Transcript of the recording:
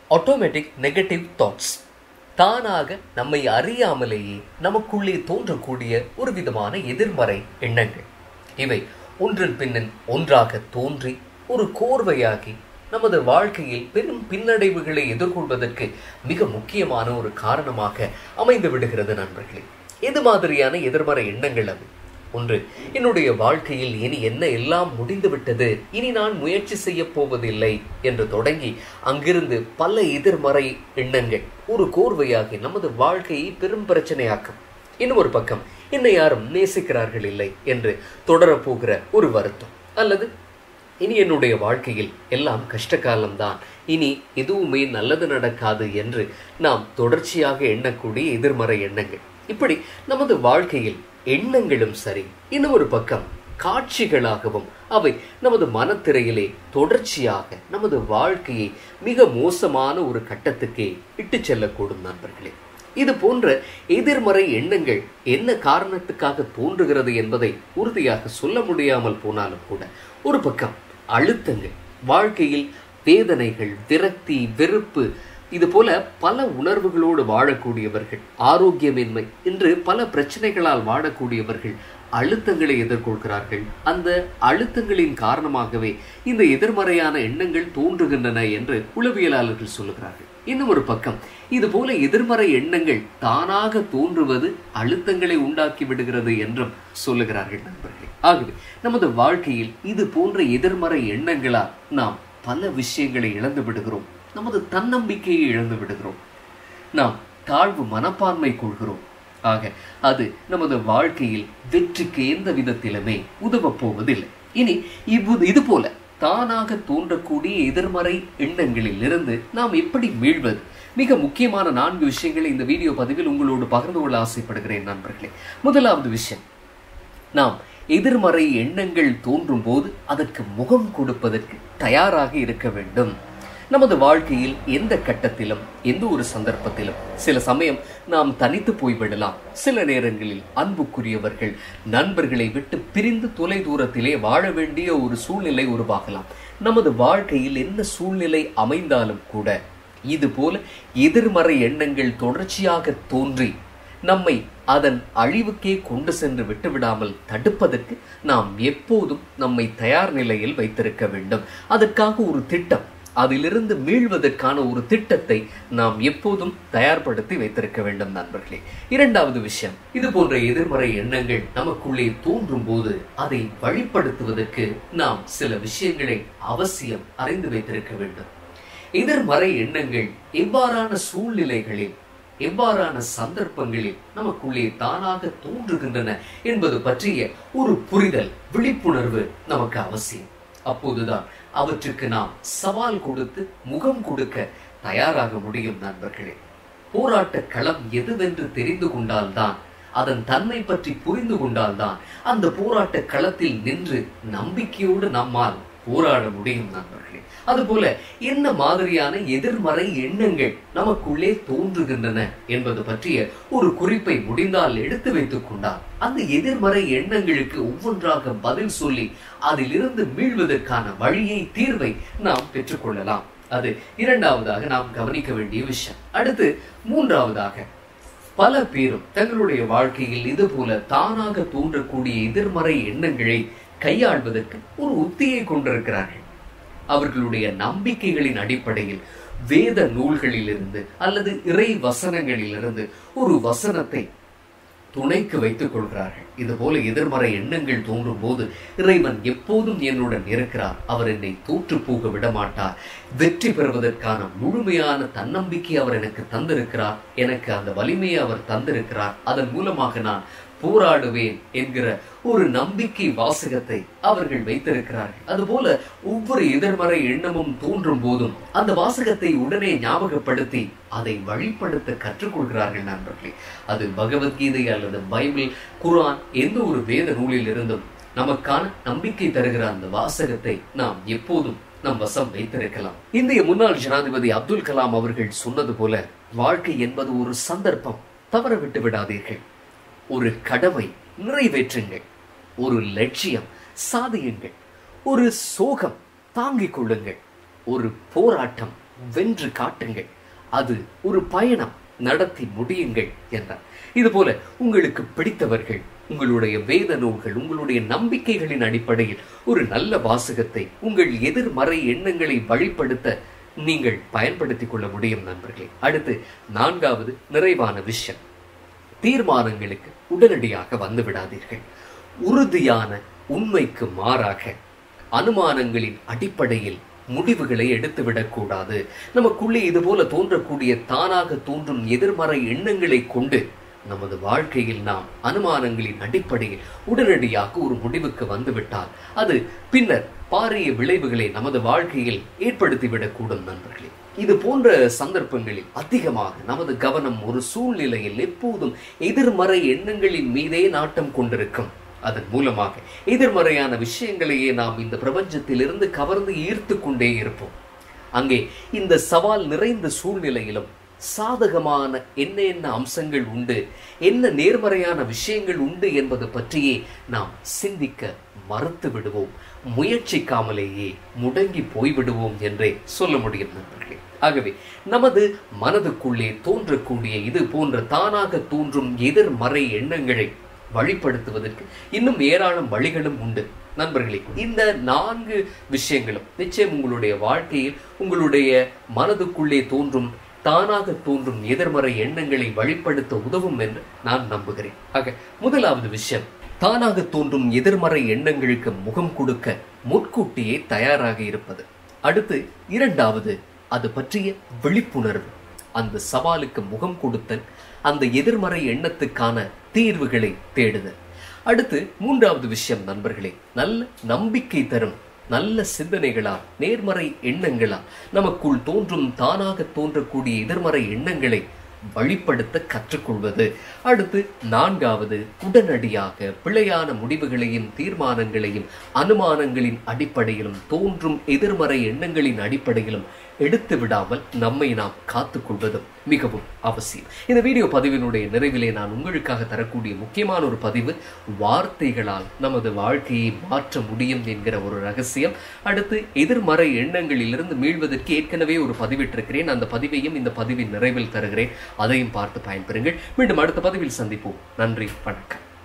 automatic negative thoughts தானாக நம்மை அறியாமலேயே நமக்குள்ளே தோன்றக்கூடிய ஒரு விதமான எதிர்மறை எண்ணங்கள் இவை ஒன்றன் பின்னன் ஒன்றாக தோன்றி ஒரு கோர்வையாகி நமது வாழ்க்கையில் பெரும் பின்னடைவுகளை எதிர்கொள்வதற்கு மிக முக்கியமான ஒரு காரணமாக அமைந்து விடுகிறது நண்பர்களே எது மாதிரியான எதிர்மறை எண்ணங்கள் அது ஒன்று என்னுடைய வாழ்க்கையில் இனி என்ன எல்லாம் முடிந்து விட்டது இனி நான் முயற்சி செய்ய போவதில்லை என்று தொடங்கி அங்கிருந்து பல எதிர்மறை எண்ணங்கள் ஒரு கோர்வையாகி நமது வாழ்க்கையை பெரும் பிரச்சனையாக்கும் இன்னும் ஒரு பக்கம் என்னை யாரும் நேசிக்கிறார்கள் இல்லை என்று தொடரப்போகிற ஒரு வருத்தம் அல்லது இனி என்னுடைய வாழ்க்கையில் எல்லாம் கஷ்ட காலம்தான் இனி எதுவுமே நல்லது நடக்காது என்று நாம் தொடர்ச்சியாக எண்ணக்கூடிய எதிர்மறை எண்ணங்கள் இப்படி நமது வாழ்க்கையில் எண்ணங்களும் சரி இன்னும் ஒரு பக்கம் காட்சிகளாகவும் அவை நமது மனத்திரையிலே தொடர்ச்சியாக நமது வாழ்க்கையை மிக மோசமான ஒரு கட்டத்துக்கே இட்டு செல்லக்கூடும் நண்பர்களே இது போன்ற எதிர்மறை எண்ணங்கள் என்ன காரணத்துக்காக தோன்றுகிறது என்பதை உறுதியாக சொல்ல முடியாமல் போனாலும் கூட ஒரு பக்கம் அழுத்தங்கள் வாழ்க்கையில் வேதனைகள் விரக்தி வெறுப்பு இது போல பல உணர்வுகளோடு வாழக்கூடியவர்கள் ஆரோக்கியமின்மை என்று பல பிரச்சனைகளால் வாழக்கூடியவர்கள் அழுத்தங்களை எதிர்கொள்கிறார்கள் அந்த அழுத்தங்களின் காரணமாகவே இந்த எதிர்மறையான எண்ணங்கள் தோன்றுகின்றன என்று உளவியலாளர்கள் சொல்லுகிறார்கள் இன்னும் ஒரு பக்கம் இது போல எதிர்மறை எண்ணங்கள் தானாக தோன்றுவது அழுத்தங்களை உண்டாக்கி விடுகிறது என்றும் சொல்லுகிறார்கள் நண்பர்களே ஆகவே நமது வாழ்க்கையில் இது போன்ற எதிர்மறை எண்ணங்களால் நாம் பல விஷயங்களை இழந்து விடுகிறோம் நமது தன்னம்பிக்கையை இழந்து விடுகிறோம் நாம் தாழ்வு மனப்பான்மை கொள்கிறோம் ஆக அது நமது வாழ்க்கையில் வெற்றிக்கு எந்த விதத்திலுமே உதவப் போவதில்லை இனி இவ்வு இது போல தானாக தோன்றக்கூடிய எதிர்மறை எண்ணங்களில் இருந்து நாம் எப்படி மீள்வது மிக முக்கியமான நான்கு விஷயங்களை இந்த வீடியோ பதிவில் உங்களோடு பகிர்ந்து கொள்ள ஆசைப்படுகிறேன் நண்பர்களே முதலாவது விஷயம் நாம் எதிர்மறை எண்ணங்கள் தோன்றும் போது அதற்கு முகம் கொடுப்பதற்கு தயாராக இருக்க வேண்டும் நமது வாழ்க்கையில் எந்த கட்டத்திலும் எந்த ஒரு சந்தர்ப்பத்திலும் சில சமயம் நாம் தனித்து போய்விடலாம் சில நேரங்களில் அன்புக்குரியவர்கள் நண்பர்களை விட்டு பிரிந்து தொலை தூரத்திலே வாழ வேண்டிய ஒரு சூழ்நிலை உருவாகலாம் நமது வாழ்க்கையில் என்ன சூழ்நிலை அமைந்தாலும் கூட இது போல எதிர்மறை எண்ணங்கள் தொடர்ச்சியாக தோன்றி நம்மை அதன் அழிவுக்கே கொண்டு சென்று விட்டுவிடாமல் தடுப்பதற்கு நாம் எப்போதும் நம்மை தயார் நிலையில் வைத்திருக்க வேண்டும் அதற்காக ஒரு திட்டம் அதிலிருந்து மீள்வதற்கான ஒரு திட்டத்தை நாம் எப்போதும் தயார்படுத்தி வைத்திருக்க வேண்டும் நண்பர்களே இரண்டாவது விஷயம் இது போன்ற எதிர்மறை எண்ணங்கள் நமக்குள்ளே தோன்றும் போது அதை வழிப்படுத்துவதற்கு நாம் சில விஷயங்களை அவசியம் அறிந்து வைத்திருக்க வேண்டும் எதிர்மறை எண்ணங்கள் எவ்வாறான சூழ்நிலைகளில் எவ்வாறான சந்தர்ப்பங்களில் நமக்குள்ளே தானாக தோன்றுகின்றன என்பது பற்றிய ஒரு புரிதல் விழிப்புணர்வு நமக்கு அவசியம் அப்போதுதான் அவற்றுக்கு நாம் சவால் கொடுத்து முகம் கொடுக்க தயாராக முடியும் நண்பர்களே போராட்ட களம் எதுவென்று தெரிந்து கொண்டால்தான் அதன் தன்மை பற்றி புரிந்து கொண்டால்தான் அந்த போராட்ட களத்தில் நின்று நம்பிக்கையோடு நம்மால் போராட முடியும் நண்பர்களே அதுபோல என்ன மாதிரியான எதிர்மறை எண்ணங்கள் நமக்குள்ளே தோன்றுகின்றன என்பது பற்றிய ஒரு குறிப்பை முடிந்தால் எடுத்து வைத்துக் கொண்டால் அந்த எதிர்மறை எண்ணங்களுக்கு ஒவ்வொன்றாக பதில் சொல்லி அதிலிருந்து மீள்வதற்கான வழியை தீர்வை நாம் பெற்றுக்கொள்ளலாம் அது இரண்டாவதாக நாம் கவனிக்க வேண்டிய விஷயம் அடுத்து மூன்றாவதாக பல பேரும் தங்களுடைய வாழ்க்கையில் இது போல தானாக தோன்றக்கூடிய எதிர்மறை எண்ணங்களை கையாள்வதற்கு ஒரு உத்தியை கொண்டிருக்கிறார்கள் அவர்களுடைய நம்பிக்கைகளின் அடிப்படையில் வேத நூல்களிலிருந்து அல்லது இறை வசனங்களிலிருந்து ஒரு வசனத்தை துணைக்கு வைத்துக் கொள்கிறார்கள் இது போல எதிர்மறை எண்ணங்கள் தோன்றும் போது இறைவன் எப்போதும் என்னுடன் இருக்கிறார் அவர் என்னை தோற்று போக விடமாட்டார் வெற்றி பெறுவதற்கான முழுமையான தன்னம்பிக்கை அவர் எனக்கு தந்திருக்கிறார் எனக்கு அந்த வலிமையை அவர் தந்திருக்கிறார் அதன் மூலமாக நான் போராடுவேன் என்கிற ஒரு நம்பிக்கை வாசகத்தை அவர்கள் வைத்திருக்கிறார்கள் அதுபோல ஒவ்வொரு எதிர்மறை எண்ணமும் தோன்றும் போதும் அந்த வாசகத்தை உடனே ஞாபகப்படுத்தி அதை வழிப்படுத்த கற்றுக்கொள்கிறார்கள் நண்பர்களே அது பகவத்கீதை அல்லது பைபிள் குரான் எந்த ஒரு வேத நூலில் இருந்தும் நமக்கான நம்பிக்கை தருகிற அந்த வாசகத்தை நாம் எப்போதும் நம் வசம் வைத்திருக்கலாம் இந்திய முன்னாள் ஜனாதிபதி அப்துல் கலாம் அவர்கள் சொன்னது போல வாழ்க்கை என்பது ஒரு சந்தர்ப்பம் தவற விட்டு விடாதீர்கள் ஒரு கடமை நிறைவேற்றுங்கள் ஒரு லட்சியம் சாதியுங்கள் ஒரு சோகம் தாங்கிக் கொள்ளுங்கள் ஒரு போராட்டம் வென்று காட்டுங்கள் அது ஒரு பயணம் நடத்தி முடியுங்கள் என்றார் இதுபோல உங்களுக்கு பிடித்தவர்கள் உங்களுடைய வேத நூல்கள் உங்களுடைய நம்பிக்கைகளின் அடிப்படையில் ஒரு நல்ல வாசகத்தை உங்கள் எதிர்மறை எண்ணங்களை வழிப்படுத்த நீங்கள் பயன்படுத்திக் கொள்ள முடியும் நண்பர்களே அடுத்து நான்காவது நிறைவான விஷயம் தீர்மானங்களுக்கு உடனடியாக வந்து விடாதீர்கள் உறுதியான உண்மைக்கு மாறாக அனுமானங்களின் அடிப்படையில் முடிவுகளை எடுத்துவிடக்கூடாது நமக்குள்ளே இதுபோல தோன்றக்கூடிய தானாக தோன்றும் எதிர்மறை எண்ணங்களை கொண்டு நமது வாழ்க்கையில் நாம் அனுமானங்களின் அடிப்படையில் உடனடியாக ஒரு முடிவுக்கு வந்துவிட்டால் அது பின்னர் பாரிய விளைவுகளை நமது வாழ்க்கையில் ஏற்படுத்திவிடக்கூடும் நண்பர்களே இது போன்ற சந்தர்ப்பங்களில் அதிகமாக நமது கவனம் ஒரு சூழ்நிலையில் எப்போதும் எதிர்மறை எண்ணங்களின் மீதே நாட்டம் கொண்டிருக்கும் அதன் மூலமாக எதிர்மறையான விஷயங்களையே நாம் இந்த பிரபஞ்சத்திலிருந்து கவர்ந்து ஈர்த்து கொண்டே இருப்போம் அங்கே இந்த சவால் நிறைந்த சூழ்நிலையிலும் சாதகமான என்ன என்ன அம்சங்கள் உண்டு என்ன நேர்மறையான விஷயங்கள் உண்டு என்பது பற்றியே நாம் சிந்திக்க மறுத்து விடுவோம் முயற்சிக்காமலேயே முடங்கி போய்விடுவோம் என்றே சொல்ல முடியும் நண்பர்களே ஆகவே நமது மனதுக்குள்ளே தோன்றக்கூடிய இது போன்ற தானாக தோன்றும் எதிர்மறை எண்ணங்களை வழிப்படுத்துவதற்கு இன்னும் ஏராளம் வழிகளும் உண்டு நண்பர்களே இந்த நான்கு விஷயங்களும் நிச்சயம் உங்களுடைய வாழ்க்கையில் உங்களுடைய மனதுக்குள்ளே தோன்றும் தானாக தோன்றும் எதிர்மறை எண்ணங்களை வழிப்படுத்த உதவும் என்று நான் நம்புகிறேன் ஆக முதலாவது விஷயம் தானாக தோன்றும் எதிர்மறை எண்ணங்களுக்கு முகம் கொடுக்க முன்கூட்டியே தயாராக இருப்பது அடுத்து இரண்டாவது அது பற்றிய விழிப்புணர்வு அந்த சவாலுக்கு முகம் கொடுத்தல் அந்த எதிர்மறை எண்ணத்துக்கான தீர்வுகளை தேடுதல் அடுத்து மூன்றாவது விஷயம் நண்பர்களே நல்ல நம்பிக்கை தரும் நல்ல சிந்தனைகளா நேர்மறை எண்ணங்களா நமக்குள் தோன்றும் தானாக தோன்றக்கூடிய எதிர்மறை எண்ணங்களை வழிப்படுத்த கற்றுக்கொள்வது அடுத்து நான்காவது உடனடியாக பிழையான முடிவுகளையும் தீர்மானங்களையும் அனுமானங்களின் அடிப்படையிலும் தோன்றும் எதிர்மறை எண்ணங்களின் அடிப்படையிலும் எடுத்து விடாமல் நம்மை நாம் காத்துக்கொள்வதும் மிகவும் அவசியம் இந்த வீடியோ பதிவினுடைய நிறைவிலே நான் உங்களுக்காக தரக்கூடிய முக்கியமான ஒரு பதிவு வார்த்தைகளால் நமது வாழ்க்கையை மாற்ற முடியும் என்கிற ஒரு ரகசியம் அடுத்து எதிர்மறை எண்ணங்களிலிருந்து மீள்வதற்கு ஏற்கனவே ஒரு பதிவிட்டிருக்கிறேன் அந்த பதிவையும் இந்த பதிவின் நிறைவில் தருகிறேன் அதையும் பார்த்து பயன்பெறுங்கள் மீண்டும் அடுத்த பதிவில் சந்திப்போம் நன்றி வணக்கம்